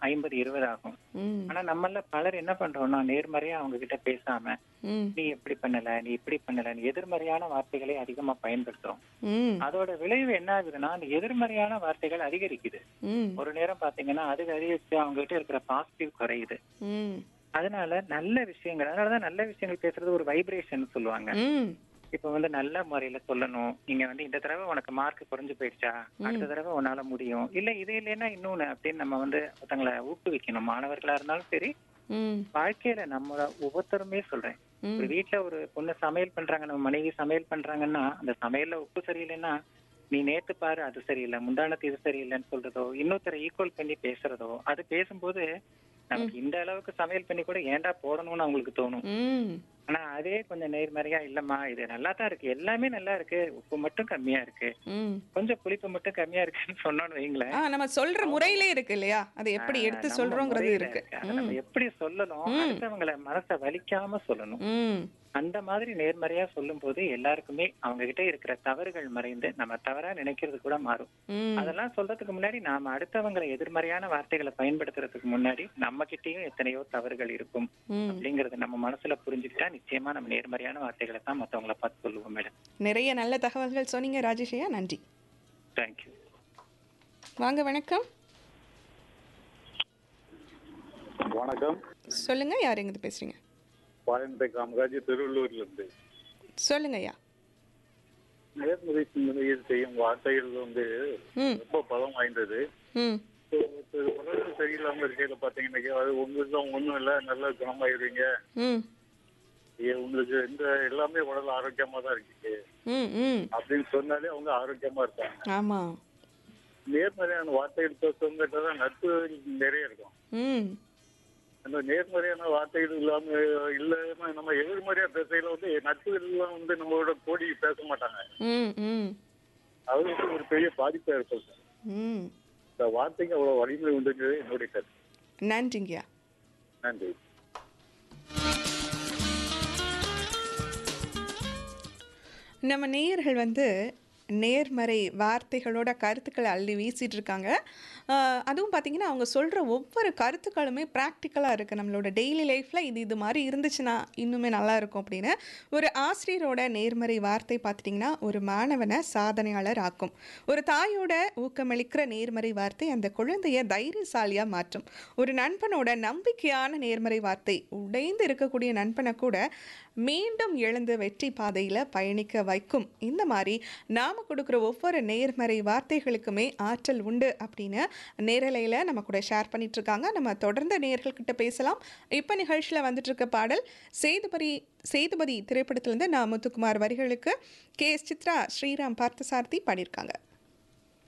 ஐம்பது இருபது ஆகும் ம் ஆனா நம்மள பலர் என்ன பண்றோம்னா நேர்மறையா அவங்க கிட்ட பேசாம ம் நீ எப்படி பண்ணல நீ இப்படி பண்ணல நீ எதிர்மறையான வார்த்தைகளை அதிகமா பயன்படுத்துறோம் ம் அதோட விளைவு என்ன ஆகுதுன்னா அந்த எதிர்மறையான வார்த்தைகள் அதிகரிக்குது ம் ஒரு நேரம் பாத்தீங்கன்னா அது அதிகரிச்சு அவங்க கிட்ட இருக்கிற பாசிட்டிவ் குறையுது ம் அதனால நல்ல விஷயங்கள் அதனாலதான் நல்ல விஷயங்கள் பேசுறது ஒரு வைப்ரேஷன் சொல்லுவாங்க ம் இப்ப வந்து நல்ல முறையில சொல்லணும் நீங்க வந்து இந்த தடவை உனக்கு மார்க் குறைஞ்சு போயிடுச்சா அடுத்த தடவை உன்னால முடியும் இல்ல இது இல்லைன்னா இன்னொன்னு அப்படின்னு நம்ம வந்து ஒருத்தங்களை ஊக்குவிக்கணும் மாணவர்களா இருந்தாலும் சரி ம் வாழ்க்கையில நம்ம ஒவ்வொருத்தருமே சொல்றேன் ம் ஒரு வீட்ல ஒரு பொண்ணு சமையல் பண்றாங்க நம்ம மனைவி சமையல் பண்றாங்கன்னா அந்த சமையல்ல உப்பு சரியில்லைன்னா நீ நேத்து பாரு அது சரியில்லை முந்தானத்து இது சரியில்லைன்னு சொல்றதோ இன்னொருத்தரை ஈக்குவல் பண்ணி பேசுறதோ அது பேசும்போது நமக்கு இந்த அளவுக்கு சமையல் பண்ணி கூட ஏன்டா போடணும்னு அவங்களுக்கு தோணும் ம் ஆனா அதே கொஞ்சம் நேர்மறையா இல்லம்மா இது நல்லா தான் இருக்கு எல்லாமே நல்லா இருக்கு உப்பு மட்டும் கம்மியா இருக்கு ம் கொஞ்சம் புளிப்பு மட்டும் கம்மியா இருக்குன்னு சொன்னோன்னு வைங்களேன் ஆ நம்ம சொல்ற முறையிலே இருக்கு இல்லையா அது எப்படி ஆஹ் எடுத்து நம்ம சொல்றோங்கிறது முறையில இருக்கு அதை நம்ம எப்படி சொல்லணும் அடுத்தவங்கள மனசை வலிக்காம சொல்லணும் ம் அந்த மாதிரி நேர்மறையா சொல்லும் போது எல்லாருக்குமே அவங்க கிட்ட இருக்கிற தவறுகள் மறைந்து நம்ம தவறா நினைக்கிறது கூட மாறும் ம் அதெல்லாம் சொல்றதுக்கு முன்னாடி நாம அடுத்தவங்களை எதிர்மறையான வார்த்தைகளை பயன்படுத்துறதுக்கு முன்னாடி நம்ம கிட்டயும் எத்தனையோ தவறுகள் இருக்கும் ம் அப்படிங்கறது நம்ம மனசுல புரிஞ்சுக்கிட்டா நிச்சயமா நம்ம நேர்மறையான வார்த்தைகளை தான் மத்தவங்கள பார்த்து சொல்லுவோம் மேடம் நிறைய நல்ல தகவல்கள் சொன்னீங்க ராஜேஷையா நன்றி தேங்க்யூ வாங்க வணக்கம் வணக்கம் சொல்லுங்க யார் எங்கிருந்து பேசுறீங்க பாயந்தை காமராஜ் திருவள்ளூர்ல இருந்து சொல்லுங்க ஐயா நேர்முறை சிந்தனையில் செய்யும் வார்த்தைகள் வந்து ம் ரொம்ப பலம் வாய்ந்தது ம் இப்போ ஒருத்தர் உடல் சரியில்லாம இருக்கையில பாத்தீங்கன்னாக்கா அது உங்களுக்கு தான் ஒண்ணும் இல்ல நல்லா குணமாயிருவீங்க ம் ஏ, உங்களுக்கு இந்த எல்லாமே உடல் ஆரோக்கியமா தான் இருக்கு ம் ம் அப்படின்னு சொன்னாலே அவங்க ஆரோக்கியமா இருக்காங்க ஆமாம் நேர்மறையான வார்த்தைகள் பேசுறவங்கிட்ட தான் நட்பு நிறைய இருக்கும் ம் அந்த நேர்மறையான வார்த்தைகள் இல்லாம இல்லாம நம்ம எதிர்மறையா பேசையில வந்து நட்பு எல்லாம் வந்து நம்மளோட கோடி பேச மாட்டாங்க ம் ம் அது வந்து ஒரு பெரிய பாதிப்பா இருக்கும் ம் இந்த வார்த்தைக்கு அவ்வளவு வலிமை உண்டுங்கிறது என்னுடைய கருத்து நன்றிங்கய்யா நன்றி நம்ம நேயர்கள் வந்து நேர்மறை வார்த்தைகளோட கருத்துக்களை அள்ளி வீசிட்டு இருக்காங்க ஆஹ் அதுவும் பார்த்தீங்கன்னா அவங்க சொல்கிற ஒவ்வொரு கருத்துக்களுமே ப்ராக்டிக்கலாக இருக்குது நம்மளோட டெய்லி லைஃப்பில் இது இது மாதிரி இருந்துச்சுன்னா இன்னுமே நல்லா இருக்கும் அப்படின்னு ஒரு ஆசிரியரோட நேர்மறை வார்த்தை பார்த்துட்டிங்கன்னா ஒரு மாணவனை சாதனையாளர் ஆக்கும் ஒரு தாயோட ஊக்கமளிக்கிற நேர்மறை வார்த்தை அந்த குழந்தைய தைரியசாலியாக மாற்றும் ஒரு நண்பனோட நம்பிக்கையான நேர்மறை வார்த்தை உடைந்து இருக்கக்கூடிய நண்பனை கூட மீண்டும் எழுந்து வெற்றி பாதையில் பயணிக்க வைக்கும் இந்த மாதிரி நாம் கொடுக்குற ஒவ்வொரு நேர்மறை வார்த்தைகளுக்குமே ஆற்றல் உண்டு அப்படின்னு நேரலையில் நம்ம கூட ஷேர் பண்ணிட்டு இருக்காங்க நம்ம தொடர்ந்து நேயர்கள்கிட்ட பேசலாம் இப்போ நிகழ்ச்சியில் வந்துட்டு இருக்க பாடல் சேதுபதி சேதுபதி திரைப்படத்திலேருந்து நான் முத்துக்குமார் வரிகளுக்கு கே எஸ் சித்ரா ஸ்ரீராம் பார்த்தசாரதி பாடியிருக்காங்க